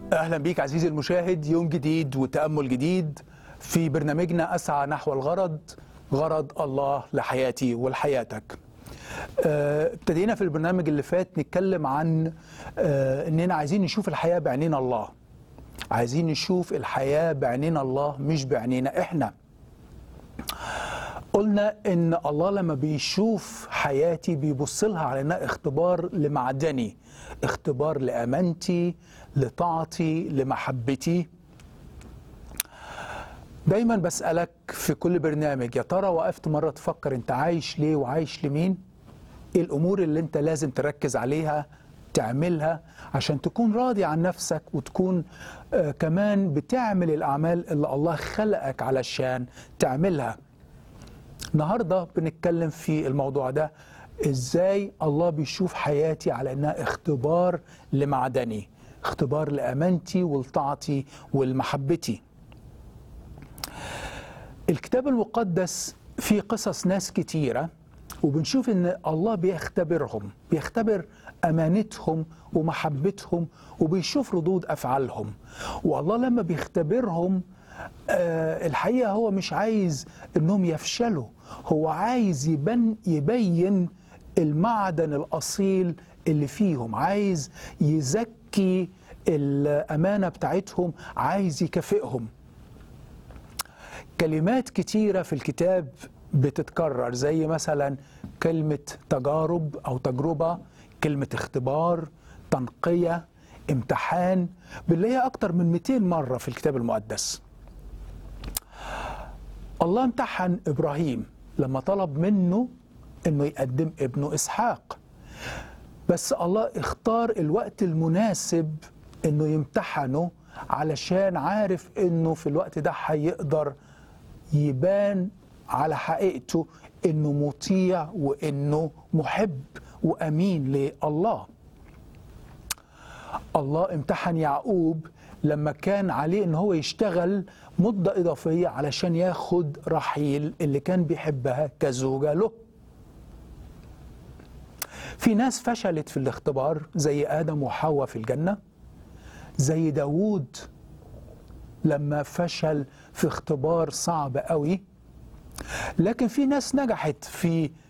اهلا بيك عزيزي المشاهد يوم جديد وتامل جديد في برنامجنا اسعى نحو الغرض غرض الله لحياتي ولحياتك آه، ابتدينا في البرنامج اللي فات نتكلم عن آه، اننا عايزين نشوف الحياه بعينين الله عايزين نشوف الحياه بعينين الله مش بعينينا احنا قلنا ان الله لما بيشوف حياتي بيبص لها على انها اختبار لمعدني اختبار لامانتي لطاعتي لمحبتي دايما بسالك في كل برنامج يا ترى وقفت مره تفكر انت عايش ليه وعايش لمين ايه الامور اللي انت لازم تركز عليها تعملها عشان تكون راضي عن نفسك وتكون آه كمان بتعمل الاعمال اللي الله خلقك علشان تعملها النهارده بنتكلم في الموضوع ده ازاي الله بيشوف حياتي على انها اختبار لمعدني اختبار لامانتي ولطاعتي ولمحبتي الكتاب المقدس فيه قصص ناس كتيره وبنشوف ان الله بيختبرهم بيختبر امانتهم ومحبتهم وبيشوف ردود افعالهم والله لما بيختبرهم آه الحقيقه هو مش عايز انهم يفشلوا هو عايز يبن يبين المعدن الاصيل اللي فيهم عايز يزكي الامانه بتاعتهم عايز يكافئهم كلمات كتيره في الكتاب بتتكرر زي مثلا كلمه تجارب او تجربه كلمه اختبار تنقيه امتحان بنلاقيها اكتر من 200 مره في الكتاب المقدس الله امتحن ابراهيم لما طلب منه انه يقدم ابنه اسحاق بس الله اختار الوقت المناسب انه يمتحنه علشان عارف انه في الوقت ده هيقدر يبان على حقيقته انه مطيع وانه محب وامين لله الله امتحن يعقوب لما كان عليه ان هو يشتغل مدة إضافية علشان ياخد رحيل اللي كان بيحبها كزوجة له في ناس فشلت في الاختبار زي آدم وحواء في الجنة زي داوود لما فشل في اختبار صعب قوي لكن في ناس نجحت في